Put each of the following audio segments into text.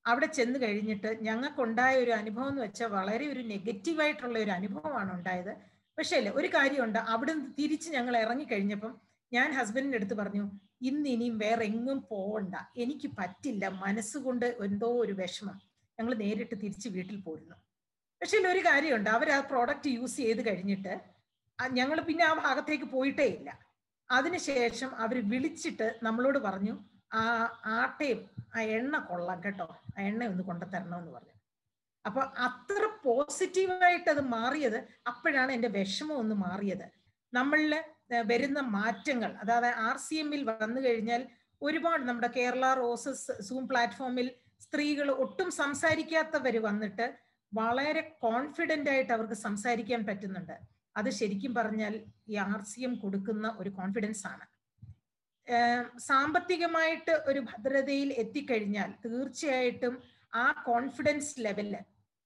അവിടെ ചെന്ന് കഴിഞ്ഞിട്ട് ഞങ്ങൾക്കുണ്ടായ ഒരു അനുഭവം എന്ന് വെച്ചാൽ വളരെ ഒരു നെഗറ്റീവായിട്ടുള്ള ഒരു അനുഭവമാണ് ഉണ്ടായത് പക്ഷേ അല്ലേ ഒരു കാര്യമുണ്ട് അവിടെ നിന്ന് തിരിച്ച് ഞങ്ങൾ ഇറങ്ങിക്കഴിഞ്ഞപ്പം ഞാൻ ഹസ്ബൻഡിന്റെ അടുത്ത് പറഞ്ഞു ഇന്ന് ഇനിയും വേറെ എങ്ങും പോവണ്ട എനിക്ക് പറ്റില്ല മനസ്സുകൊണ്ട് എന്തോ ഒരു വിഷമം ഞങ്ങൾ നേരിട്ട് തിരിച്ച് വീട്ടിൽ പോരുന്നു പക്ഷേ ഒരു കാര്യമുണ്ട് അവർ ആ പ്രോഡക്റ്റ് യൂസ് ചെയ്ത് കഴിഞ്ഞിട്ട് ഞങ്ങൾ പിന്നെ ആ ഭാഗത്തേക്ക് പോയിട്ടേ ഇല്ല അതിനുശേഷം അവർ വിളിച്ചിട്ട് നമ്മളോട് പറഞ്ഞു ആ ആട്ടയും ആ എണ്ണ കൊള്ളാം കേട്ടോ ആ എണ്ണ ഒന്ന് കൊണ്ടുതരണം എന്ന് പറഞ്ഞു അപ്പൊ അത്ര പോസിറ്റീവായിട്ട് അത് മാറിയത് അപ്പോഴാണ് എൻ്റെ വിഷമം ഒന്ന് മാറിയത് നമ്മളിൽ വരുന്ന മാറ്റങ്ങൾ അതായത് ആർ സി എമ്മിൽ വന്നു കഴിഞ്ഞാൽ ഒരുപാട് നമ്മുടെ കേരള റോസസ് സൂം പ്ലാറ്റ്ഫോമിൽ സ്ത്രീകൾ ഒട്ടും സംസാരിക്കാത്തവർ വന്നിട്ട് വളരെ കോൺഫിഡൻ്റ് ആയിട്ട് അവർക്ക് സംസാരിക്കാൻ പറ്റുന്നുണ്ട് അത് ശരിക്കും പറഞ്ഞാൽ ഈ ആർ സി എം കൊടുക്കുന്ന ഒരു കോൺഫിഡൻസ് ആണ് സാമ്പത്തികമായിട്ട് ഒരു ഭദ്രതയിൽ എത്തിക്കഴിഞ്ഞാൽ തീർച്ചയായിട്ടും ആ കോൺഫിഡൻസ് ലെവല്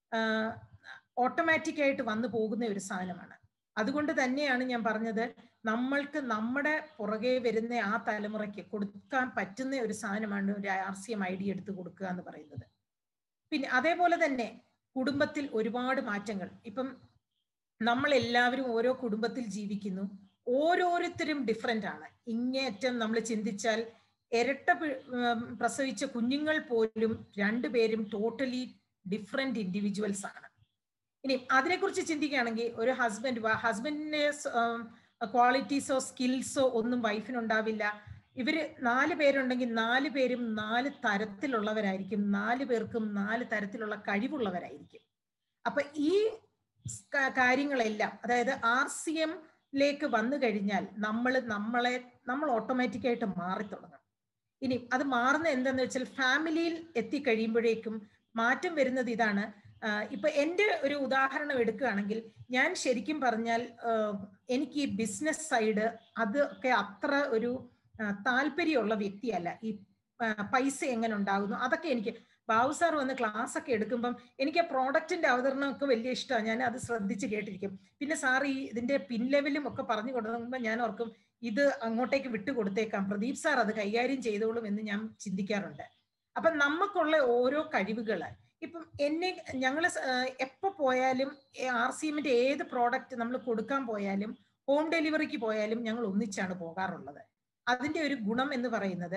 ഓട്ടോമാറ്റിക് ആയിട്ട് വന്നു പോകുന്ന ഒരു സാധനമാണ് അതുകൊണ്ട് തന്നെയാണ് ഞാൻ പറഞ്ഞത് നമ്മൾക്ക് നമ്മുടെ പുറകെ വരുന്ന ആ തലമുറയ്ക്ക് കൊടുക്കാൻ പറ്റുന്ന ഒരു സാധനമാണ് ഒരു R C M I D എടുത്ത് കൊടുക്കുക എന്ന് പറയുന്നത് പിന്നെ അതേപോലെ തന്നെ കുടുംബത്തിൽ ഒരുപാട് മാറ്റങ്ങൾ ഇപ്പം നമ്മൾ എല്ലാവരും ഓരോ കുടുംബത്തിൽ ജീവിക്കുന്നു ഓരോരുത്തരും ഡിഫറെൻ്റ് ആണ് ഇങ്ങേറ്റം നമ്മൾ ചിന്തിച്ചാൽ ഇരട്ട പ്രസവിച്ച കുഞ്ഞുങ്ങൾ പോലും രണ്ടുപേരും ടോട്ടലി ഡിഫറെൻ്റ് ഇൻഡിവിജ്വൽസ് ആണ് ഇനി അതിനെക്കുറിച്ച് ചിന്തിക്കുകയാണെങ്കിൽ ഒരു ഹസ്ബൻഡ് ഹസ്ബൻഡിന്റെ ക്വാളിറ്റീസോ സ്കിൽസോ ഒന്നും വൈഫിനുണ്ടാവില്ല ഇവര് നാല് പേരുണ്ടെങ്കിൽ നാല് പേരും നാല് തരത്തിലുള്ളവരായിരിക്കും നാല് പേർക്കും നാല് തരത്തിലുള്ള കഴിവുള്ളവരായിരിക്കും അപ്പൊ ഈ കാര്യങ്ങളെല്ലാം അതായത് ആർ സി എമ്മിലേക്ക് വന്നു കഴിഞ്ഞാൽ നമ്മൾ നമ്മളെ നമ്മൾ ഓട്ടോമാറ്റിക്കായിട്ട് മാറി തുടങ്ങും ഇനി അത് മാറുന്ന എന്താന്ന് വെച്ചാൽ ഫാമിലിയിൽ എത്തിക്കഴിയുമ്പോഴേക്കും മാറ്റം വരുന്നത് ഇതാണ് ഇപ്പൊ എൻ്റെ ഒരു ഉദാഹരണം എടുക്കുകയാണെങ്കിൽ ഞാൻ ശരിക്കും പറഞ്ഞാൽ എനിക്ക് ഈ ബിസിനസ് സൈഡ് അതൊക്കെ അത്ര ഒരു താല്പര്യമുള്ള വ്യക്തിയല്ല ഈ പൈസ എങ്ങനെ ഉണ്ടാകുന്നു അതൊക്കെ എനിക്ക് ബാബു സാർ വന്ന് ക്ലാസ് ഒക്കെ എടുക്കുമ്പം എനിക്ക് ആ പ്രോഡക്റ്റിന്റെ അവതരണമൊക്കെ വലിയ ഇഷ്ടമാണ് ഞാൻ അത് ശ്രദ്ധിച്ച് കേട്ടിരിക്കും പിന്നെ സാർ ഈ ഇതിന്റെ പിൻ ലെവലും ഒക്കെ പറഞ്ഞു കൊടുക്കുമ്പോൾ ഞാൻ ഓർക്കും ഇത് അങ്ങോട്ടേക്ക് വിട്ടു കൊടുത്തേക്കാം പ്രദീപ് സാർ അത് കൈകാര്യം ചെയ്തോളും എന്ന് ഞാൻ ചിന്തിക്കാറുണ്ട് അപ്പൊ നമുക്കുള്ള ഓരോ കഴിവുകള് ഇപ്പം എന്നെ ഞങ്ങൾ എപ്പോ പോയാലും ആർ സി എമ്മിന്റെ ഏത് പ്രോഡക്റ്റ് നമ്മൾ കൊടുക്കാൻ പോയാലും ഹോം ഡെലിവറിക്ക് പോയാലും ഞങ്ങൾ ഒന്നിച്ചാണ് പോകാറുള്ളത് അതിന്റെ ഒരു ഗുണം എന്ന് പറയുന്നത്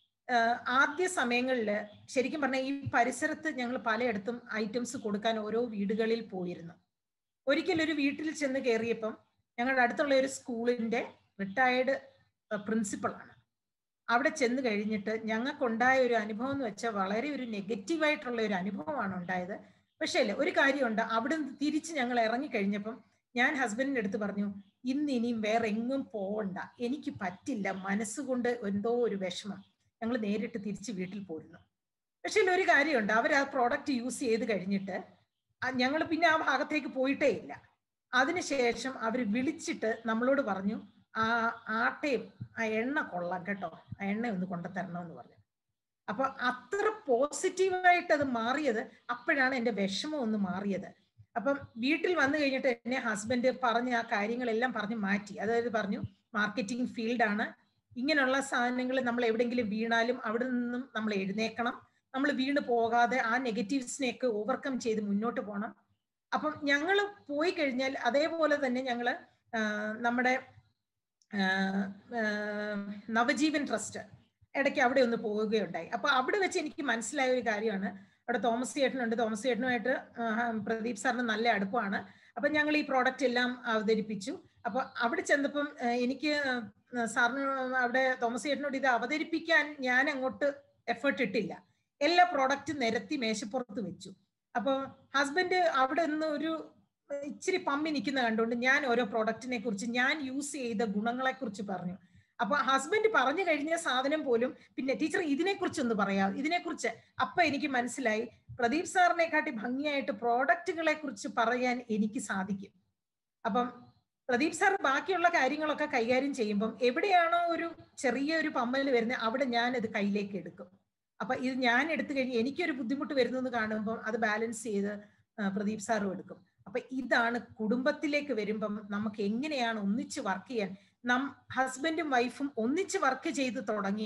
ആദ്യ സമയങ്ങളിൽ ശരിക്കും പറഞ്ഞാൽ ഈ പരിസരത്ത് ഞങ്ങൾ പലയിടത്തും ഐറ്റംസ് കൊടുക്കാൻ ഓരോ വീടുകളിൽ പോയിരുന്നു ഒരിക്കൽ ഒരു വീട്ടിൽ ചെന്ന് കയറിയപ്പം ഞങ്ങളുടെ അടുത്തുള്ള ഒരു സ്കൂളിന്റെ റിട്ടയർഡ് പ്രിൻസിപ്പളാണ് അവിടെ ചെന്ന് കഴിഞ്ഞിട്ട് ഞങ്ങൾക്കുണ്ടായ ഒരു അനുഭവം എന്ന് വെച്ചാൽ വളരെ ഒരു നെഗറ്റീവായിട്ടുള്ള ഒരു അനുഭവമാണ് ഉണ്ടായത് പക്ഷേ അല്ലേ ഒരു കാര്യമുണ്ട് അവിടെ നിന്ന് തിരിച്ച് ഞങ്ങൾ ഇറങ്ങിക്കഴിഞ്ഞപ്പം ഞാൻ ഹസ്ബൻഡിന്റെ അടുത്ത് പറഞ്ഞു ഇന്ന് ഇനിയും വേറെ എങ്ങും പോവണ്ട എനിക്ക് പറ്റില്ല മനസ്സുകൊണ്ട് എന്തോ ഒരു വിഷമം ഞങ്ങൾ നേരിട്ട് തിരിച്ച് വീട്ടിൽ പോരുന്നു പക്ഷേ ഒരു കാര്യമുണ്ട് അവർ ആ പ്രോഡക്റ്റ് യൂസ് ചെയ്ത് കഴിഞ്ഞിട്ട് ഞങ്ങൾ പിന്നെ ആ ഭാഗത്തേക്ക് പോയിട്ടേ ഇല്ല അതിനുശേഷം അവർ വിളിച്ചിട്ട് നമ്മളോട് പറഞ്ഞു ആ ആട്ടയും ആ എണ്ണ കൊള്ളാം കേട്ടോ ആ എണ്ണ ഒന്ന് കൊണ്ടുതരണം എന്ന് പറഞ്ഞു അപ്പൊ അത്ര പോസിറ്റീവായിട്ട് അത് മാറിയത് അപ്പോഴാണ് എൻ്റെ വിഷമം ഒന്ന് മാറിയത് അപ്പം വീട്ടിൽ വന്നു കഴിഞ്ഞിട്ട് എന്നെ ഹസ്ബൻഡ് പറഞ്ഞ ആ കാര്യങ്ങളെല്ലാം പറഞ്ഞ് മാറ്റി അതായത് പറഞ്ഞു മാർക്കറ്റിംഗ് ഫീൽഡാണ് ഇങ്ങനെയുള്ള സാധനങ്ങൾ നമ്മൾ എവിടെയെങ്കിലും വീണാലും അവിടെ നിന്നും നമ്മൾ എഴുന്നേക്കണം നമ്മൾ വീണ് പോകാതെ ആ നെഗറ്റീവ്സിനെയൊക്കെ ഓവർകം ചെയ്ത് മുന്നോട്ട് പോകണം അപ്പം ഞങ്ങൾ പോയി കഴിഞ്ഞാൽ അതേപോലെ തന്നെ ഞങ്ങൾ നമ്മുടെ നവജീവൻ ട്രസ്റ്റ് ഇടയ്ക്ക് അവിടെ ഒന്ന് പോവുകയുണ്ടായി അപ്പൊ അവിടെ വെച്ച് എനിക്ക് മനസ്സിലായ ഒരു കാര്യമാണ് അവിടെ തോമസ് ചേട്ടനുണ്ട് തോമസ് ചേട്ടനുമായിട്ട് പ്രദീപ് സാറിന് നല്ല അടുപ്പമാണ് അപ്പൊ ഞങ്ങൾ ഈ പ്രോഡക്റ്റ് എല്ലാം അവതരിപ്പിച്ചു അപ്പൊ അവിടെ ചെന്നപ്പം എനിക്ക് സാറിന് അവിടെ തോമസ് ചേട്ടനോട് ഇത് അവതരിപ്പിക്കാൻ ഞാൻ അങ്ങോട്ട് എഫേർട്ട് ഇട്ടില്ല എല്ലാ പ്രോഡക്റ്റും നിരത്തി മേശപ്പുറത്ത് വെച്ചു അപ്പോൾ ഹസ്ബൻഡ് അവിടെ നിന്ന് ഒരു ഇച്ചിരി പമ്മി നിൽക്കുന്ന കണ്ടുകൊണ്ട് ഞാൻ ഓരോ പ്രോഡക്റ്റിനെ കുറിച്ച് ഞാൻ യൂസ് ചെയ്ത ഗുണങ്ങളെ കുറിച്ച് പറഞ്ഞു അപ്പൊ ഹസ്ബൻഡ് പറഞ്ഞു കഴിഞ്ഞ സാധനം പോലും പിന്നെ ടീച്ചർ ഇതിനെക്കുറിച്ച് ഒന്ന് പറയാം ഇതിനെക്കുറിച്ച് അപ്പൊ എനിക്ക് മനസ്സിലായി പ്രദീപ് സാറിനെക്കാട്ടി ഭംഗിയായിട്ട് പ്രോഡക്റ്റുകളെ കുറിച്ച് പറയാൻ എനിക്ക് സാധിക്കും അപ്പം പ്രദീപ് സാർ ബാക്കിയുള്ള കാര്യങ്ങളൊക്കെ കൈകാര്യം ചെയ്യുമ്പം എവിടെയാണോ ഒരു ചെറിയ ഒരു പമ്മൽ വരുന്നത് അവിടെ ഞാൻ ഇത് കയ്യിലേക്ക് എടുക്കും അപ്പൊ ഇത് ഞാൻ എടുത്തു കഴിഞ്ഞ് എനിക്കൊരു ബുദ്ധിമുട്ട് വരുന്നെന്ന് കാണുമ്പോൾ അത് ബാലൻസ് ചെയ്ത് പ്രദീപ് സാറും എടുക്കും അപ്പൊ ഇതാണ് കുടുംബത്തിലേക്ക് വരുമ്പം നമുക്ക് എങ്ങനെയാണ് ഒന്നിച്ച് വർക്ക് ചെയ്യാൻ നം ഹസ്ബൻഡും വൈഫും ഒന്നിച്ച് വർക്ക് ചെയ്ത് തുടങ്ങിയാൽ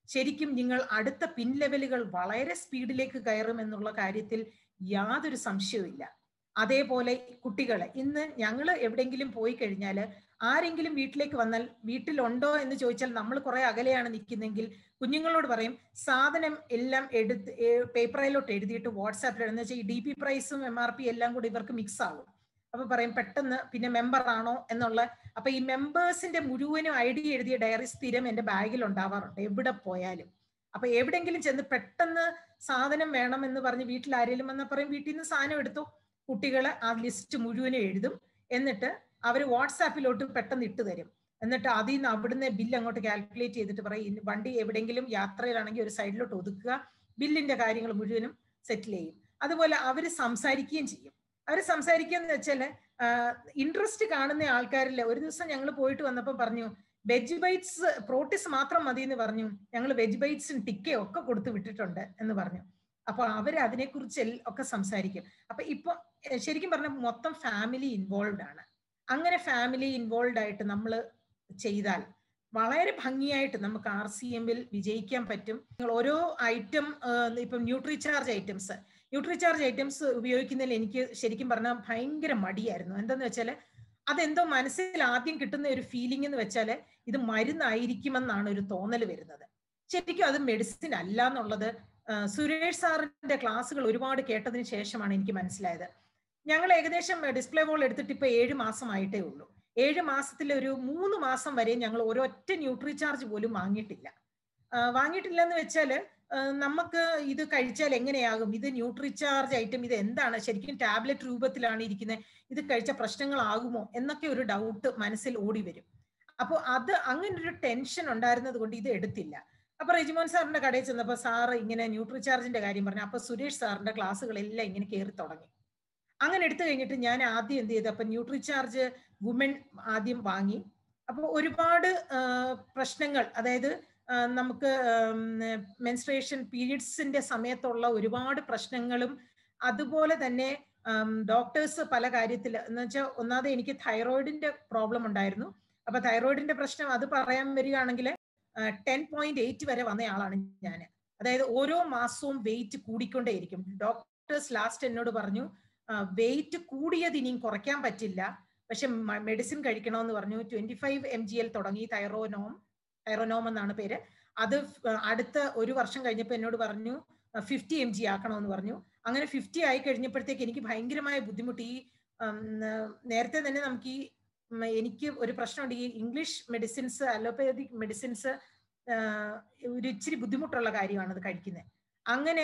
ശരിക്കും നിങ്ങൾ അടുത്ത പിൻ ലെവലുകൾ വളരെ സ്പീഡിലേക്ക് കയറും എന്നുള്ള കാര്യത്തിൽ യാതൊരു സംശയവുമില്ല അതേപോലെ കുട്ടികളെ ഇന്ന് ഞങ്ങൾ എവിടെയെങ്കിലും പോയി കഴിഞ്ഞാൽ ആരെങ്കിലും വീട്ടിലേക്ക് വന്നാൽ വീട്ടിലുണ്ടോ എന്ന് ചോദിച്ചാൽ നമ്മൾ കുറെ അകലെയാണ് നിൽക്കുന്നെങ്കിൽ കുഞ്ഞുങ്ങളോട് പറയും സാധനം എല്ലാം എടുത്ത് പേപ്പറിലോട്ട് എഴുതിയിട്ട് വാട്സാപ്പിൽ എന്ന് വെച്ചാൽ ഈ ഡി പി പ്രൈസും എം ആർ പി എല്ലാം കൂടി ഇവർക്ക് മിക്സ് ആകും അപ്പൊ പറയും പെട്ടെന്ന് പിന്നെ മെമ്പർ ആണോ എന്നുള്ള അപ്പൊ ഈ മെമ്പേഴ്സിന്റെ മുഴുവനും ഐ ഡി എഴുതിയ ഡയറി സ്ഥിരം എന്റെ ബാഗിൽ ഉണ്ടാവാറുണ്ട് എവിടെ പോയാലും അപ്പൊ എവിടെങ്കിലും ചെന്ന് പെട്ടെന്ന് സാധനം വേണം എന്ന് പറഞ്ഞ് വീട്ടിൽ ആരെങ്കിലും വന്നാൽ പറയും വീട്ടിൽ നിന്ന് സാധനം എടുത്തു കുട്ടികൾ ആ ലിസ്റ്റ് മുഴുവനും എഴുതും എന്നിട്ട് അവർ വാട്സാപ്പിലോട്ട് പെട്ടെന്ന് ഇട്ട് തരും എന്നിട്ട് അതിൽ നിന്ന് അവിടുന്ന് ബില്ല് അങ്ങോട്ട് കാൽക്കുലേറ്റ് ചെയ്തിട്ട് പറയും വണ്ടി എവിടെയെങ്കിലും യാത്രയിലാണെങ്കിൽ ഒരു സൈഡിലോട്ട് ഒതുക്കുക ബില്ലിന്റെ കാര്യങ്ങൾ മുഴുവനും സെറ്റിൽ ചെയ്യും അതുപോലെ അവർ സംസാരിക്കുകയും ചെയ്യും അവർ സംസാരിക്കുക എന്ന് വെച്ചാൽ ഇൻട്രസ്റ്റ് കാണുന്ന ആൾക്കാരിൽ ഒരു ദിവസം ഞങ്ങൾ പോയിട്ട് വന്നപ്പോൾ പറഞ്ഞു വെജ് ബൈറ്റ്സ് പ്രോട്ടീസ് മാത്രം മതി എന്ന് പറഞ്ഞു ഞങ്ങൾ വെജ് ബൈറ്റ്സും ടിക്കയും ഒക്കെ കൊടുത്തു വിട്ടിട്ടുണ്ട് എന്ന് പറഞ്ഞു അപ്പൊ അവർ അതിനെക്കുറിച്ച് ഒക്കെ സംസാരിക്കും അപ്പൊ ഇപ്പൊ ശരിക്കും പറഞ്ഞ മൊത്തം ഫാമിലി ഇൻവോൾവ് ആണ് അങ്ങനെ ഫാമിലി ഇൻവോൾവ് ആയിട്ട് നമ്മൾ ചെയ്താൽ വളരെ ഭംഗിയായിട്ട് നമുക്ക് ആർ സി എമ്മിൽ വിജയിക്കാൻ പറ്റും ഓരോ ഐറ്റം ഇപ്പം ന്യൂട്രിചാർജ് ഐറ്റംസ് ന്യൂട്രിചാർജ് ഐറ്റംസ് ഉപയോഗിക്കുന്നതിൽ എനിക്ക് ശരിക്കും പറഞ്ഞാൽ ഭയങ്കര മടിയായിരുന്നു എന്താന്ന് വെച്ചാൽ അതെന്തോ മനസ്സിൽ ആദ്യം കിട്ടുന്ന ഒരു ഫീലിംഗ് എന്ന് വെച്ചാൽ ഇത് മരുന്നായിരിക്കുമെന്നാണ് ഒരു തോന്നൽ വരുന്നത് ശരിക്കും അത് മെഡിസിൻ അല്ല എന്നുള്ളത് സുരേഷ് സാറിന്റെ ക്ലാസ്സുകൾ ഒരുപാട് കേട്ടതിന് ശേഷമാണ് എനിക്ക് മനസ്സിലായത് ഞങ്ങൾ ഏകദേശം ഡിസ്പ്ലേ ബോൾ എടുത്തിട്ട് ഇപ്പൊ ഏഴ് മാസമായിട്ടേ ഉള്ളൂ ഏഴ് മാസത്തിൽ ഒരു മൂന്ന് മാസം വരെ ഞങ്ങൾ ഒരൊറ്റ ന്യൂട്രി ചാർജ് പോലും വാങ്ങിയിട്ടില്ല വാങ്ങിയിട്ടില്ല എന്ന് വെച്ചാൽ നമുക്ക് ഇത് കഴിച്ചാൽ എങ്ങനെയാകും ഇത് ന്യൂട്രി ചാർജ് ഐറ്റം ഇത് എന്താണ് ശരിക്കും ടാബ്ലറ്റ് രൂപത്തിലാണ് ഇരിക്കുന്നത് ഇത് കഴിച്ച പ്രശ്നങ്ങളാകുമോ എന്നൊക്കെ ഒരു ഡൗട്ട് മനസ്സിൽ ഓടി വരും അപ്പോൾ അത് അങ്ങനെ ഒരു ടെൻഷൻ ഉണ്ടായിരുന്നത് കൊണ്ട് ഇത് എടുത്തില്ല അപ്പൊ റെജിമോൻ സാറിന്റെ കടയിൽ ചെന്നപ്പോൾ സാറ് ഇങ്ങനെ ന്യൂട്രി ചാർജിന്റെ കാര്യം പറഞ്ഞു അപ്പൊ സുരേഷ് സാറിന്റെ ക്ലാസ്സുകളെല്ലാം ഇങ്ങനെ കയറി തുടങ്ങി അങ്ങനെ എടുത്തു കഴിഞ്ഞിട്ട് ഞാൻ ആദ്യം എന്ത് ചെയ്തു അപ്പൊ ന്യൂട്രി ചാർജ് വുമൻ ആദ്യം വാങ്ങി അപ്പോൾ ഒരുപാട് പ്രശ്നങ്ങൾ അതായത് നമുക്ക് മെൻസ്ട്രേഷൻ പീരിയഡ്സിന്റെ സമയത്തുള്ള ഒരുപാട് പ്രശ്നങ്ങളും അതുപോലെ തന്നെ ഡോക്ടേഴ്സ് പല കാര്യത്തിൽ എന്ന് വെച്ചാൽ ഒന്നാമത് എനിക്ക് തൈറോയിഡിന്റെ പ്രോബ്ലം ഉണ്ടായിരുന്നു അപ്പൊ തൈറോയിഡിന്റെ പ്രശ്നം അത് പറയാൻ വരികയാണെങ്കിൽ ടെൻ പോയിന്റ് എയ്റ്റ് വരെ വന്ന ആളാണ് ഞാൻ അതായത് ഓരോ മാസവും വെയിറ്റ് കൂടിക്കൊണ്ടേയിരിക്കും ഡോക്ടേഴ്സ് ലാസ്റ്റ് എന്നോട് പറഞ്ഞു വെയിറ്റ് കൂടിയത് ഇനിയും കുറയ്ക്കാൻ പറ്റില്ല പക്ഷെ മെഡിസിൻ കഴിക്കണമെന്ന് പറഞ്ഞു ട്വന്റി ഫൈവ് എം ജി എൽ തുടങ്ങി തൈറോനോം തൈറോനോം എന്നാണ് പേര് അത് അടുത്ത ഒരു വർഷം കഴിഞ്ഞപ്പോൾ എന്നോട് പറഞ്ഞു ഫിഫ്റ്റി എം ജി ആക്കണമെന്ന് പറഞ്ഞു അങ്ങനെ ഫിഫ്റ്റി ആയി കഴിഞ്ഞപ്പോഴത്തേക്ക് എനിക്ക് ഭയങ്കരമായ ബുദ്ധിമുട്ട് ഈ നേരത്തെ തന്നെ നമുക്ക് ഈ എനിക്ക് ഒരു പ്രശ്നമുണ്ട് ഈ ഇംഗ്ലീഷ് മെഡിസിൻസ് അലോപ്പതിക് മെഡിസിൻസ് ഒരു ഇച്ചിരി ബുദ്ധിമുട്ടുള്ള കാര്യമാണ് അത് കഴിക്കുന്നത് അങ്ങനെ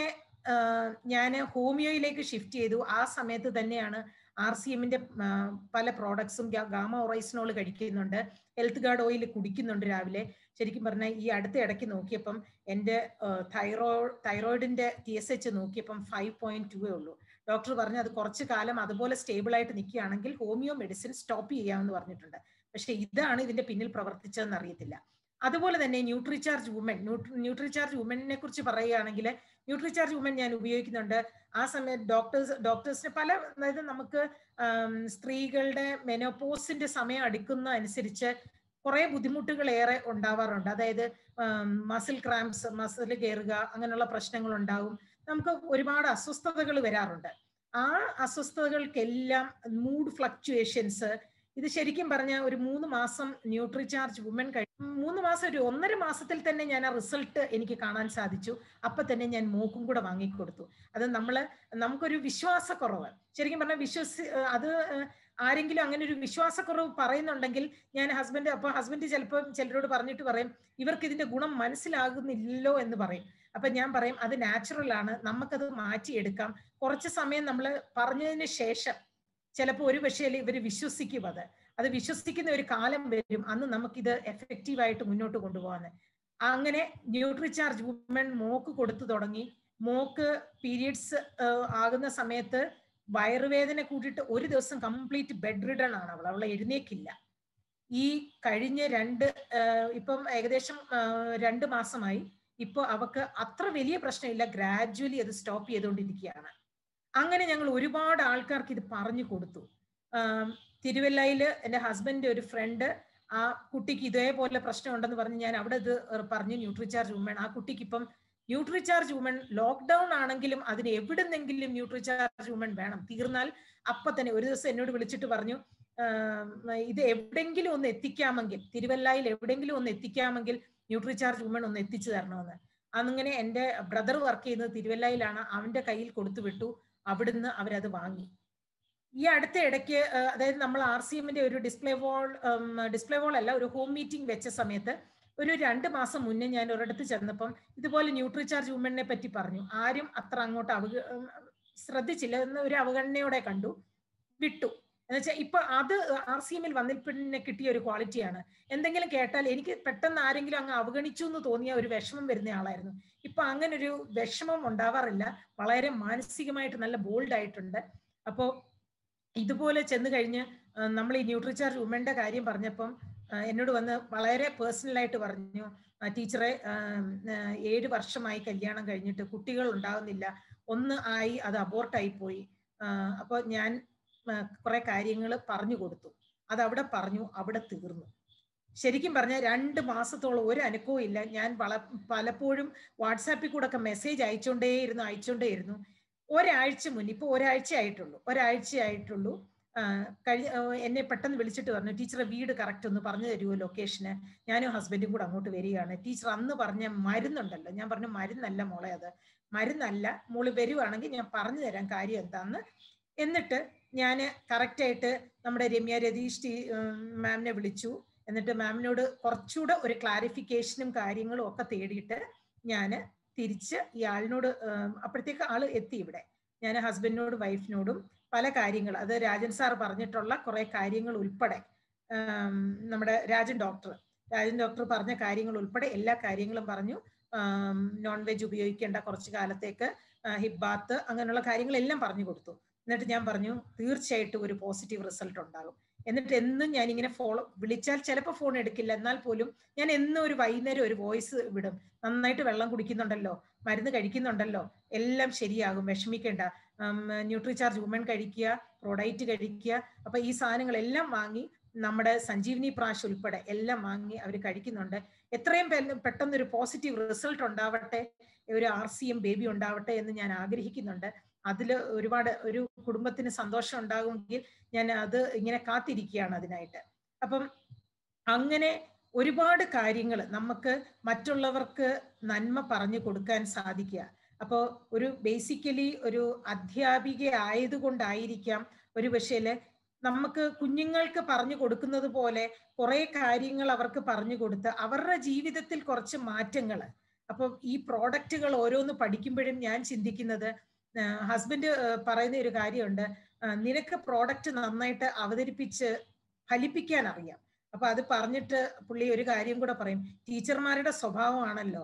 ഞാൻ ഹോമിയോയിലേക്ക് ഷിഫ്റ്റ് ചെയ്തു ആ സമയത്ത് തന്നെയാണ് ആർ സി എമ്മിന്റെ പല പ്രോഡക്ട്സും ഗാമ ഒറൈസിനോൾ കഴിക്കുന്നുണ്ട് ഹെൽത്ത് ഗാർഡ് ഓയിൽ കുടിക്കുന്നുണ്ട് രാവിലെ ശരിക്കും പറഞ്ഞാൽ ഈ അടുത്ത ഇടയ്ക്ക് നോക്കിയപ്പം എൻ്റെ തൈറോ തൈറോയിഡിന്റെ ടി എസ് എച്ച് നോക്കിയപ്പം ഫൈവ് പോയിന്റ് ടു ഉള്ളൂ ഡോക്ടർ പറഞ്ഞു അത് കുറച്ച് കാലം അതുപോലെ സ്റ്റേബിൾ ആയിട്ട് നിൽക്കുകയാണെങ്കിൽ ഹോമിയോ മെഡിസിൻ സ്റ്റോപ്പ് ചെയ്യാമെന്ന് പറഞ്ഞിട്ടുണ്ട് പക്ഷെ ഇതാണ് ഇതിന്റെ പിന്നിൽ പ്രവർത്തിച്ചതെന്ന് അറിയത്തില്ല അതുപോലെ തന്നെ ന്യൂട്രിചാർജ് വുമൻ ന്യൂട്രിചാർജ് വുമനെ കുറിച്ച് പറയുകയാണെങ്കിൽ ന്യൂട്രിചാർജ് വുമൻ ഞാൻ ഉപയോഗിക്കുന്നുണ്ട് ആ സമയത്ത് ഡോക്ടേഴ്സ് ഡോക്ടേഴ്സിന് പല അതായത് നമുക്ക് സ്ത്രീകളുടെ മെനോപോസിന്റെ സമയം അടുക്കുന്ന അനുസരിച്ച് കുറെ ബുദ്ധിമുട്ടുകൾ ഏറെ ഉണ്ടാവാറുണ്ട് അതായത് മസിൽ ക്രാംസ് മസിൽ കയറുക അങ്ങനെയുള്ള പ്രശ്നങ്ങൾ ഉണ്ടാവും നമുക്ക് ഒരുപാട് അസ്വസ്ഥതകൾ വരാറുണ്ട് ആ അസ്വസ്ഥതകൾക്കെല്ലാം മൂഡ് ഫ്ലക്ച്വേഷൻസ് ഇത് ശരിക്കും പറഞ്ഞ ഒരു മൂന്ന് മാസം ന്യൂട്രിചാർജ് വുമൻ കഴി മൂന്ന് മാസം ഒരു ഒന്നര മാസത്തിൽ തന്നെ ഞാൻ ആ റിസൾട്ട് എനിക്ക് കാണാൻ സാധിച്ചു അപ്പൊ തന്നെ ഞാൻ മോക്കും കൂടെ വാങ്ങിക്കൊടുത്തു അത് നമ്മള് നമുക്കൊരു വിശ്വാസക്കുറവ് ശരിക്കും പറഞ്ഞാൽ വിശ്വസി അത് ആരെങ്കിലും അങ്ങനെ ഒരു വിശ്വാസക്കുറവ് പറയുന്നുണ്ടെങ്കിൽ ഞാൻ ഹസ്ബൻഡ് അപ്പൊ ഹസ്ബൻഡ് ചിലപ്പോൾ ചിലരോട് പറഞ്ഞിട്ട് പറയും ഇവർക്ക് ഇതിന്റെ ഗുണം മനസ്സിലാകുന്നില്ലല്ലോ എന്ന് പറയും അപ്പൊ ഞാൻ പറയും അത് നാച്ചുറൽ ആണ് നമുക്കത് മാറ്റിയെടുക്കാം കുറച്ച് സമയം നമ്മൾ പറഞ്ഞതിന് ശേഷം ചിലപ്പോൾ ഒരു പക്ഷേ ഇവർ വിശ്വസിക്കും അത് അത് വിശ്വസിക്കുന്ന ഒരു കാലം വരും അന്ന് നമുക്കിത് എഫക്റ്റീവായിട്ട് മുന്നോട്ട് കൊണ്ടുപോകാൻ അങ്ങനെ ന്യൂട്രിചാർജ് വുമൻ മോക്ക് കൊടുത്തു തുടങ്ങി മോക്ക് പീരിയഡ്സ് ആകുന്ന സമയത്ത് വയറുവേദന കൂട്ടിയിട്ട് ഒരു ദിവസം കംപ്ലീറ്റ് ബെഡ് റിഡൺ ആണ് അവൾ അവളെ എഴുന്നേക്കില്ല ഈ കഴിഞ്ഞ രണ്ട് ഇപ്പം ഏകദേശം രണ്ട് മാസമായി ഇപ്പോൾ അവക്ക് അത്ര വലിയ പ്രശ്നമില്ല ഗ്രാജുവലി അത് സ്റ്റോപ്പ് ചെയ്തുകൊണ്ടിരിക്കുകയാണ് അങ്ങനെ ഞങ്ങൾ ഒരുപാട് ആൾക്കാർക്ക് ഇത് പറഞ്ഞു കൊടുത്തു തിരുവല്ലയിൽ എൻ്റെ ഹസ്ബൻഡ് ഒരു ഫ്രണ്ട് ആ കുട്ടിക്ക് ഇതേപോലെ പ്രശ്നമുണ്ടെന്ന് പറഞ്ഞ് ഞാൻ അവിടെ ഇത് പറഞ്ഞു ന്യൂട്രിചാർജ് വുമൺ ആ കുട്ടിക്ക് ഇപ്പം ന്യൂട്രിചാർജ് വുമൺ ലോക്ക്ഡൌൺ ആണെങ്കിലും അതിന് എവിടുന്നെങ്കിലും ന്യൂട്രിചാർജ് വുമൺ വേണം തീർന്നാൽ അപ്പൊ തന്നെ ഒരു ദിവസം എന്നോട് വിളിച്ചിട്ട് പറഞ്ഞു ഇത് എവിടെങ്കിലും ഒന്ന് എത്തിക്കാമെങ്കിൽ തിരുവല്ലായിൽ എവിടെങ്കിലും ഒന്ന് എത്തിക്കാമെങ്കിൽ ന്യൂട്രിചാർജ് വുമൺ ഒന്ന് എത്തിച്ചു തരണമെന്ന് അങ്ങനെ എൻ്റെ ബ്രദർ വർക്ക് ചെയ്യുന്നത് തിരുവല്ലയിലാണ് അവന്റെ കയ്യിൽ കൊടുത്തു വിട്ടു അവിടുന്ന് അവരത് വാങ്ങി ഈ അടുത്ത ഇടയ്ക്ക് അതായത് നമ്മൾ ആർ സി എമ്മിന്റെ ഒരു ഡിസ്പ്ലേ വോൾ ഡിസ്പ്ലേ വോൾ അല്ല ഒരു ഹോം മീറ്റിംഗ് വെച്ച സമയത്ത് ഒരു രണ്ട് മാസം മുന്നേ ഞാൻ ഒരിടത്ത് ചെന്നപ്പം ഇതുപോലെ ന്യൂട്രിചാർജ് വുമണിനെ പറ്റി പറഞ്ഞു ആരും അത്ര അങ്ങോട്ട് അവഗ ശ്രദ്ധിച്ചില്ല എന്ന് ഒരു അവഗണനയോടെ കണ്ടു വിട്ടു എന്നുവെച്ചാൽ ഇപ്പൊ അത് ആർ സി എമ്മിൽ വന്നിപ്പിന്നെ കിട്ടിയ ഒരു ക്വാളിറ്റിയാണ് എന്തെങ്കിലും കേട്ടാൽ എനിക്ക് പെട്ടെന്ന് ആരെങ്കിലും അങ്ങ് അവഗണിച്ചു എന്ന് തോന്നിയ ഒരു വിഷമം വരുന്ന ആളായിരുന്നു ഇപ്പൊ അങ്ങനെ ഒരു വിഷമം ഉണ്ടാവാറില്ല വളരെ മാനസികമായിട്ട് നല്ല ബോൾഡ് ആയിട്ടുണ്ട് അപ്പോൾ ഇതുപോലെ ചെന്ന് കഴിഞ്ഞ് നമ്മൾ ഈ ന്യൂട്രിചാർജ് വുമന്റെ കാര്യം പറഞ്ഞപ്പം എന്നോട് വന്ന് വളരെ പേഴ്സണലായിട്ട് പറഞ്ഞു ടീച്ചറെ ഏഴ് വർഷമായി കല്യാണം കഴിഞ്ഞിട്ട് കുട്ടികൾ ഉണ്ടാകുന്നില്ല ഒന്ന് ആയി അത് അബോർട്ടായി പോയി അപ്പോൾ ഞാൻ കുറെ കാര്യങ്ങൾ പറഞ്ഞു കൊടുത്തു അത് അവിടെ പറഞ്ഞു അവിടെ തീർന്നു ശരിക്കും പറഞ്ഞാൽ രണ്ട് മാസത്തോളം ഒരു അനക്കവും ഇല്ല ഞാൻ വള പലപ്പോഴും വാട്സാപ്പിൽ കൂടെ ഒക്കെ മെസ്സേജ് അയച്ചുകൊണ്ടേയിരുന്നു അയച്ചുകൊണ്ടേയിരുന്നു ഒരാഴ്ച മുന്നേ ഇപ്പൊ ഒരാഴ്ച ആയിട്ടുള്ളൂ ഒരാഴ്ച ആയിട്ടുള്ളൂ കഴി എന്നെ പെട്ടെന്ന് വിളിച്ചിട്ട് പറഞ്ഞു ടീച്ചറെ വീട് കറക്റ്റ് ഒന്ന് പറഞ്ഞു തരുമോ ലൊക്കേഷന് ഞാനും ഹസ്ബൻഡും കൂടെ അങ്ങോട്ട് വരികയാണ് ടീച്ചർ അന്ന് പറഞ്ഞ മരുന്നുണ്ടല്ലോ ഞാൻ പറഞ്ഞു മരുന്നല്ല മോളെ അത് മരുന്നല്ല മോള് വരുവാണെങ്കിൽ ഞാൻ പറഞ്ഞു തരാം കാര്യം എന്താന്ന് എന്നിട്ട് ഞാൻ കറക്റ്റായിട്ട് നമ്മുടെ രമ്യ രതീഷ് ടി മാമിനെ വിളിച്ചു എന്നിട്ട് മാമിനോട് കുറച്ചുകൂടെ ഒരു ക്ലാരിഫിക്കേഷനും കാര്യങ്ങളും ഒക്കെ തേടിയിട്ട് ഞാൻ തിരിച്ച് ഈ ആളിനോട് അപ്പോഴത്തേക്ക് ആള് എത്തി ഇവിടെ ഞാൻ ഹസ്ബൻഡിനോടും വൈഫിനോടും പല കാര്യങ്ങൾ അത് രാജൻ സാർ പറഞ്ഞിട്ടുള്ള കുറെ കാര്യങ്ങൾ ഉൾപ്പെടെ നമ്മുടെ രാജൻ ഡോക്ടർ രാജൻ ഡോക്ടർ പറഞ്ഞ കാര്യങ്ങൾ ഉൾപ്പെടെ എല്ലാ കാര്യങ്ങളും പറഞ്ഞു നോൺ വെജ് ഉപയോഗിക്കേണ്ട കുറച്ച് കാലത്തേക്ക് ഹിബ് ബാത്ത് അങ്ങനെയുള്ള കാര്യങ്ങളെല്ലാം പറഞ്ഞു കൊടുത്തു എന്നിട്ട് ഞാൻ പറഞ്ഞു തീർച്ചയായിട്ടും ഒരു പോസിറ്റീവ് റിസൾട്ട് ഉണ്ടാകും എന്നിട്ട് എന്നും ഞാൻ ഇങ്ങനെ ഫോളോ വിളിച്ചാൽ ചിലപ്പോൾ ഫോൺ എടുക്കില്ല എന്നാൽ പോലും ഞാൻ എന്നും ഒരു വൈകുന്നേരം ഒരു വോയിസ് വിടും നന്നായിട്ട് വെള്ളം കുടിക്കുന്നുണ്ടല്ലോ മരുന്ന് കഴിക്കുന്നുണ്ടല്ലോ എല്ലാം ശരിയാകും വിഷമിക്കേണ്ട ന്യൂട്രിചാർജ് വുമൺ കഴിക്കുക പ്രൊഡൈറ്റ് കഴിക്കുക അപ്പൊ ഈ സാധനങ്ങളെല്ലാം വാങ്ങി നമ്മുടെ സഞ്ജീവനി പ്രാശ് ഉൾപ്പെടെ എല്ലാം വാങ്ങി അവർ കഴിക്കുന്നുണ്ട് എത്രയും പെട്ടെന്ന് ഒരു പോസിറ്റീവ് റിസൾട്ട് ഉണ്ടാവട്ടെ ഒരു ആർ സി എം ബേബി ഉണ്ടാവട്ടെ എന്ന് ഞാൻ ആഗ്രഹിക്കുന്നുണ്ട് അതിൽ ഒരുപാട് ഒരു കുടുംബത്തിന് സന്തോഷം ഉണ്ടാകുമെങ്കിൽ ഞാൻ അത് ഇങ്ങനെ കാത്തിരിക്കുകയാണ് അതിനായിട്ട് അപ്പം അങ്ങനെ ഒരുപാട് കാര്യങ്ങൾ നമുക്ക് മറ്റുള്ളവർക്ക് നന്മ പറഞ്ഞു കൊടുക്കാൻ സാധിക്കുക അപ്പോൾ ഒരു ബേസിക്കലി ഒരു അധ്യാപിക ആയതുകൊണ്ടായിരിക്കാം ഒരു പക്ഷേ നമുക്ക് കുഞ്ഞുങ്ങൾക്ക് പറഞ്ഞു കൊടുക്കുന്നത് പോലെ കുറെ കാര്യങ്ങൾ അവർക്ക് പറഞ്ഞു കൊടുത്ത് അവരുടെ ജീവിതത്തിൽ കുറച്ച് മാറ്റങ്ങൾ അപ്പം ഈ പ്രോഡക്റ്റുകൾ ഓരോന്ന് പഠിക്കുമ്പോഴും ഞാൻ ചിന്തിക്കുന്നത് ഹസ്ബൻഡ് പറയുന്ന ഒരു കാര്യമുണ്ട് നിനക്ക് പ്രോഡക്റ്റ് നന്നായിട്ട് അവതരിപ്പിച്ച് ഫലിപ്പിക്കാൻ അറിയാം അപ്പൊ അത് പറഞ്ഞിട്ട് പുള്ളി ഒരു കാര്യം കൂടെ പറയും ടീച്ചർമാരുടെ സ്വഭാവമാണല്ലോ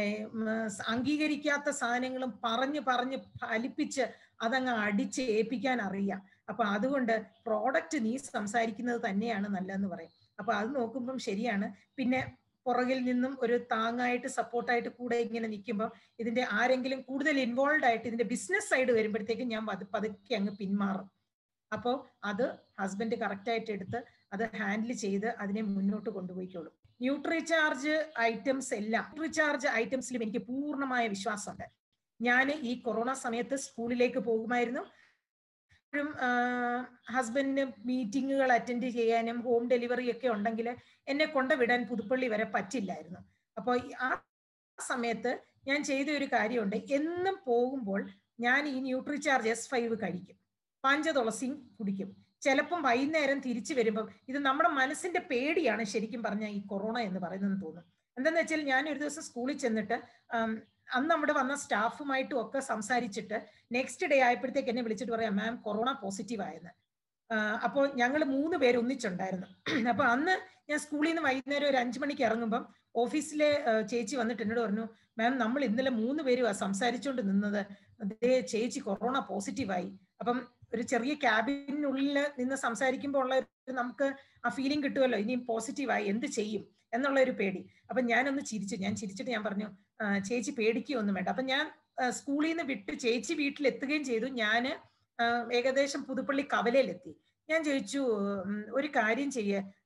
അംഗീകരിക്കാത്ത സാധനങ്ങളും പറഞ്ഞ് പറഞ്ഞ് ഫലിപ്പിച്ച് അതങ്ങ് അടിച്ച് ഏൽപ്പിക്കാൻ അറിയാം അപ്പൊ അതുകൊണ്ട് പ്രോഡക്റ്റ് നീ സംസാരിക്കുന്നത് തന്നെയാണ് നല്ലതെന്ന് പറയും അപ്പൊ അത് നോക്കുമ്പം ശരിയാണ് പിന്നെ പുറകിൽ നിന്നും ഒരു താങ്ങായിട്ട് സപ്പോർട്ടായിട്ട് കൂടെ ഇങ്ങനെ നിൽക്കുമ്പോൾ ഇതിന്റെ ആരെങ്കിലും കൂടുതൽ ഇൻവോൾവ് ആയിട്ട് ഇതിന്റെ ബിസിനസ് സൈഡ് വരുമ്പോഴത്തേക്കും ഞാൻ പതുക്കെ അങ്ങ് പിന്മാറും അപ്പോൾ അത് ഹസ്ബൻഡ് കറക്റ്റായിട്ട് എടുത്ത് അത് ഹാൻഡിൽ ചെയ്ത് അതിനെ മുന്നോട്ട് കൊണ്ടുപോയിക്കോളും ന്യൂട്രിചാർജ് ഐറ്റംസ് എല്ലാം ന്യൂട്രിചാർജ് ഐറ്റംസിലും എനിക്ക് പൂർണ്ണമായ വിശ്വാസമുണ്ട് ഞാൻ ഈ കൊറോണ സമയത്ത് സ്കൂളിലേക്ക് പോകുമായിരുന്നു എപ്പോഴും ഹസ്ബൻഡിന് മീറ്റിങ്ങുകൾ അറ്റൻഡ് ചെയ്യാനും ഹോം ഡെലിവറി ഒക്കെ ഉണ്ടെങ്കിൽ എന്നെ കൊണ്ടുവിടാൻ പുതുപ്പള്ളി വരെ പറ്റില്ലായിരുന്നു അപ്പോൾ ആ സമയത്ത് ഞാൻ ചെയ്ത ഒരു കാര്യമുണ്ട് എന്നും പോകുമ്പോൾ ഞാൻ ഈ ന്യൂട്രിചാർജ് എസ് ഫൈവ് കഴിക്കും പഞ്ചതുളസിയും കുടിക്കും ചിലപ്പം വൈകുന്നേരം തിരിച്ചു വരുമ്പം ഇത് നമ്മുടെ മനസ്സിന്റെ പേടിയാണ് ശരിക്കും പറഞ്ഞാൽ ഈ കൊറോണ എന്ന് പറയുന്നത് തോന്നും എന്താന്ന് വെച്ചാൽ ഞാൻ ഒരു ദിവസം സ്കൂളിൽ ചെന്നിട്ട് അന്ന് നമ്മുടെ വന്ന സ്റ്റാഫുമായിട്ടും ഒക്കെ സംസാരിച്ചിട്ട് നെക്സ്റ്റ് ഡേ ആയപ്പോഴത്തേക്ക് എന്നെ വിളിച്ചിട്ട് പറയാം മാം കൊറോണ പോസിറ്റീവ് ആയെന്ന് അപ്പോൾ ഞങ്ങൾ മൂന്ന് പേര് ഒന്നിച്ചുണ്ടായിരുന്നു അപ്പൊ അന്ന് ഞാൻ സ്കൂളിൽ നിന്ന് വൈകുന്നേരം ഒരു അഞ്ചു മണിക്ക് ഇറങ്ങുമ്പം ഓഫീസിലെ ചേച്ചി വന്നിട്ട് എന്നോട് പറഞ്ഞു മാം നമ്മൾ ഇന്നലെ മൂന്ന് പേരും സംസാരിച്ചുകൊണ്ട് നിന്നത് അതേ ചേച്ചി കൊറോണ പോസിറ്റീവായി അപ്പം ഒരു ചെറിയ ക്യാബിനുള്ളിൽ നിന്ന് സംസാരിക്കുമ്പോൾ ഉള്ള നമുക്ക് ആ ഫീലിംഗ് കിട്ടുമല്ലോ ഇനിയും പോസിറ്റീവായി എന്ത് ചെയ്യും എന്നുള്ള ഒരു പേടി അപ്പൊ ഞാനൊന്ന് ചിരിച്ചു ഞാൻ ചിരിച്ചിട്ട് ഞാൻ പറഞ്ഞു ചേച്ചി പേടിക്കുകയൊന്നും വേണ്ട അപ്പൊ ഞാൻ സ്കൂളിൽ നിന്ന് വിട്ട് ചേച്ചി വീട്ടിലെത്തുകയും ചെയ്തു ഞാൻ ഏകദേശം പുതുപ്പള്ളി കവലയിലെത്തി ഞാൻ ചോദിച്ചു ഒരു കാര്യം ചെയ്യേ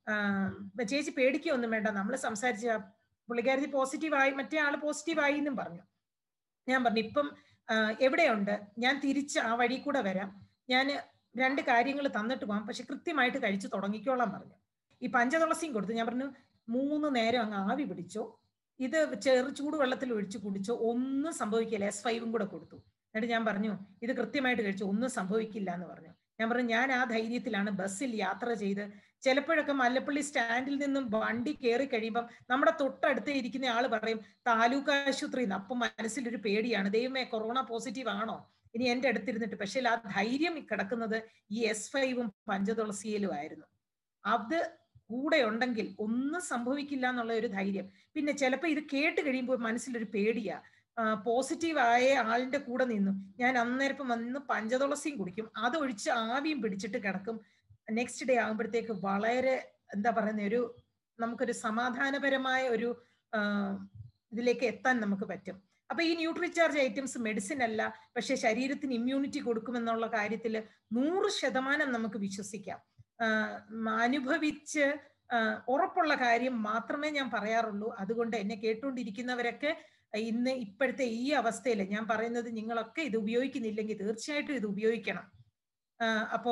ചേച്ചി പേടിക്കൊന്നും വേണ്ട നമ്മൾ സംസാരിച്ച പുള്ളിക്കാരത്തി പോസിറ്റീവായി മറ്റേ ആള് പോസിറ്റീവായി എന്നും പറഞ്ഞു ഞാൻ പറഞ്ഞു ഇപ്പം എവിടെയുണ്ട് ഞാൻ തിരിച്ച് ആ വഴി കൂടെ വരാം ഞാൻ രണ്ട് കാര്യങ്ങൾ തന്നിട്ട് പോകാം പക്ഷെ കൃത്യമായിട്ട് കഴിച്ചു തുടങ്ങിക്കോളാം പറഞ്ഞു ഈ പഞ്ചതുളസിയും കൊടുത്തു ഞാൻ പറഞ്ഞു മൂന്ന് നേരം അങ്ങ് ആവി പിടിച്ചോ ഇത് ചെറു ചൂടുവെള്ളത്തിൽ ഒഴിച്ച് കുടിച്ചോ ഒന്നും സംഭവിക്കില്ല എസ് ഫൈവും കൂടെ കൊടുത്തു എന്നിട്ട് ഞാൻ പറഞ്ഞു ഇത് കൃത്യമായിട്ട് കഴിച്ചു ഒന്നും സംഭവിക്കില്ല എന്ന് പറഞ്ഞു ഞാൻ പറഞ്ഞു ഞാൻ ആ ധൈര്യത്തിലാണ് ബസ്സിൽ യാത്ര ചെയ്ത് ചിലപ്പോഴൊക്കെ മല്ലപ്പള്ളി സ്റ്റാൻഡിൽ നിന്നും വണ്ടി കയറി കഴിയുമ്പം നമ്മുടെ തൊട്ടടുത്ത് ഇരിക്കുന്ന ആള് പറയും താലൂക്ക് ആശുപത്രി അപ്പം മനസ്സിലൊരു പേടിയാണ് ദൈവമേ കൊറോണ പോസിറ്റീവ് ആണോ ഇനി എന്റെ അടുത്തിരുന്നിട്ട് പക്ഷേ ആ ധൈര്യം കിടക്കുന്നത് ഈ എസ് ഫൈവും പഞ്ചതുളസിയിലും ആയിരുന്നു അത് കൂടെ ഉണ്ടെങ്കിൽ ഒന്നും സംഭവിക്കില്ല എന്നുള്ള ഒരു ധൈര്യം പിന്നെ ചിലപ്പോൾ ഇത് കേട്ട് കഴിയുമ്പോൾ മനസ്സിലൊരു പേടിയാ പോസിറ്റീവ് ആയ ആളിന്റെ കൂടെ നിന്നു ഞാൻ അന്നേരം വന്ന് പഞ്ചതുളസിയും കുടിക്കും അതൊഴിച്ച് ആവിയും പിടിച്ചിട്ട് കിടക്കും നെക്സ്റ്റ് ഡേ ആകുമ്പോഴത്തേക്ക് വളരെ എന്താ പറയുന്ന ഒരു നമുക്കൊരു സമാധാനപരമായ ഒരു ഇതിലേക്ക് എത്താൻ നമുക്ക് പറ്റും അപ്പൊ ഈ ന്യൂട്രിചാർജ് ഐറ്റംസ് മെഡിസിൻ അല്ല പക്ഷെ ശരീരത്തിന് ഇമ്മ്യൂണിറ്റി കൊടുക്കുമെന്നുള്ള കാര്യത്തിൽ നൂറ് ശതമാനം നമുക്ക് വിശ്വസിക്കാം അനുഭവിച്ച് ഉറപ്പുള്ള കാര്യം മാത്രമേ ഞാൻ പറയാറുള്ളൂ അതുകൊണ്ട് എന്നെ കേട്ടുകൊണ്ടിരിക്കുന്നവരൊക്കെ ഇന്ന് ഇപ്പോഴത്തെ ഈ അവസ്ഥയിൽ ഞാൻ പറയുന്നത് നിങ്ങളൊക്കെ ഇത് ഉപയോഗിക്കുന്നില്ലെങ്കിൽ തീർച്ചയായിട്ടും ഇത് ഉപയോഗിക്കണം അപ്പോ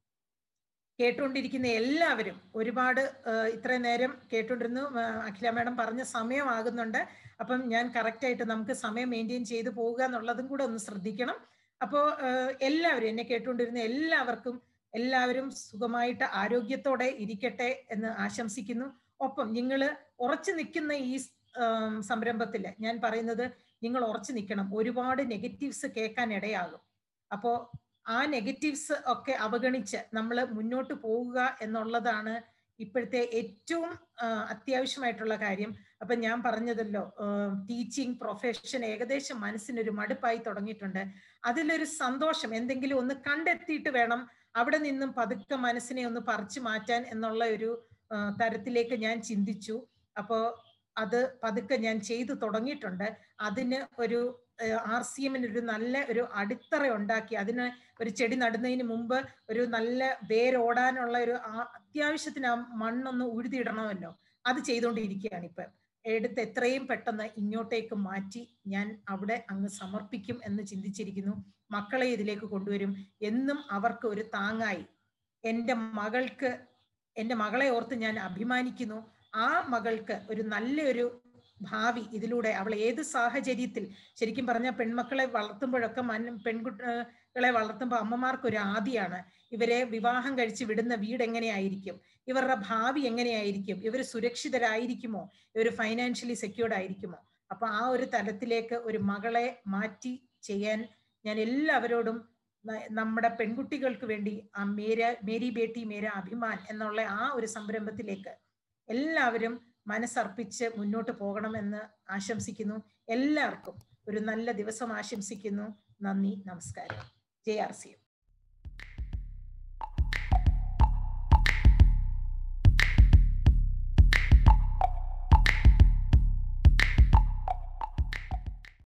കേട്ടുകൊണ്ടിരിക്കുന്ന എല്ലാവരും ഒരുപാട് ഇത്രയും നേരം കേട്ടുകൊണ്ടിരുന്നു അഖില മാഡം പറഞ്ഞ സമയമാകുന്നുണ്ട് അപ്പം ഞാൻ കറക്റ്റ് ആയിട്ട് നമുക്ക് സമയം മെയിൻറ്റെയിൻ ചെയ്ത് പോവുക എന്നുള്ളതും കൂടെ ഒന്ന് ശ്രദ്ധിക്കണം അപ്പോൾ എല്ലാവരും എന്നെ കേട്ടുകൊണ്ടിരുന്ന എല്ലാവർക്കും എല്ലാവരും സുഖമായിട്ട് ആരോഗ്യത്തോടെ ഇരിക്കട്ടെ എന്ന് ആശംസിക്കുന്നു ഒപ്പം നിങ്ങൾ ഉറച്ചു നിൽക്കുന്ന ഈ സംരംഭത്തിൽ ഞാൻ പറയുന്നത് നിങ്ങൾ ഉറച്ചു നിൽക്കണം ഒരുപാട് നെഗറ്റീവ്സ് കേൾക്കാൻ ഇടയാകും അപ്പോൾ ആ നെഗറ്റീവ്സ് ഒക്കെ അവഗണിച്ച് നമ്മൾ മുന്നോട്ട് പോവുക എന്നുള്ളതാണ് ഇപ്പോഴത്തെ ഏറ്റവും അത്യാവശ്യമായിട്ടുള്ള കാര്യം അപ്പൊ ഞാൻ പറഞ്ഞതല്ലോ ടീച്ചിങ് പ്രൊഫഷൻ ഏകദേശം മനസ്സിനൊരു മടുപ്പായി തുടങ്ങിയിട്ടുണ്ട് അതിലൊരു സന്തോഷം എന്തെങ്കിലും ഒന്ന് കണ്ടെത്തിയിട്ട് വേണം അവിടെ നിന്നും പതുക്കെ മനസ്സിനെ ഒന്ന് പറിച്ചു മാറ്റാൻ എന്നുള്ള ഒരു തരത്തിലേക്ക് ഞാൻ ചിന്തിച്ചു അപ്പോ അത് പതുക്കെ ഞാൻ ചെയ്തു തുടങ്ങിയിട്ടുണ്ട് അതിന് ഒരു ആർ സി എമ്മിന് ഒരു നല്ല ഒരു അടിത്തറ ഉണ്ടാക്കി അതിന് ഒരു ചെടി നടുന്നതിന് മുമ്പ് ഒരു നല്ല വേരോടാനുള്ള ഒരു അത്യാവശ്യത്തിന് ആ മണ്ണൊന്ന് ഉഴുതിയിടണമല്ലോ അത് ചെയ്തുകൊണ്ടിരിക്കുകയാണ് ഇപ്പൊ എടുത്ത് എത്രയും പെട്ടെന്ന് ഇങ്ങോട്ടേക്ക് മാറ്റി ഞാൻ അവിടെ അങ്ങ് സമർപ്പിക്കും എന്ന് ചിന്തിച്ചിരിക്കുന്നു മക്കളെ ഇതിലേക്ക് കൊണ്ടുവരും എന്നും അവർക്ക് ഒരു താങ്ങായി എൻ്റെ മകൾക്ക് എൻ്റെ മകളെ ഓർത്ത് ഞാൻ അഭിമാനിക്കുന്നു ആ മകൾക്ക് ഒരു നല്ലൊരു ഭാവി ഇതിലൂടെ അവൾ ഏത് സാഹചര്യത്തിൽ ശരിക്കും പറഞ്ഞ പെൺമക്കളെ വളർത്തുമ്പോഴൊക്കെ മൻ പെൺകുട്ടികളെ വളർത്തുമ്പോൾ അമ്മമാർക്ക് ഒരു ആദിയാണ് ഇവരെ വിവാഹം കഴിച്ച് വിടുന്ന വീട് എങ്ങനെയായിരിക്കും ഇവരുടെ ഭാവി എങ്ങനെയായിരിക്കും ഇവർ സുരക്ഷിതരായിരിക്കുമോ ഇവർ ഫൈനാൻഷ്യലി സെക്യൂർഡ് ആയിരിക്കുമോ അപ്പൊ ആ ഒരു തലത്തിലേക്ക് ഒരു മകളെ മാറ്റി ചെയ്യാൻ ഞാൻ എല്ലാവരോടും നമ്മുടെ പെൺകുട്ടികൾക്ക് വേണ്ടി ആ മേര മേരി ബേട്ടി മേര അഭിമാൻ എന്നുള്ള ആ ഒരു സംരംഭത്തിലേക്ക് എല്ലാവരും മനസ്സർപ്പിച്ച് മുന്നോട്ട് പോകണമെന്ന് ആശംസിക്കുന്നു എല്ലാവർക്കും ഒരു നല്ല ദിവസം ആശംസിക്കുന്നു നന്ദി നമസ്കാരം ജെ ആർ സി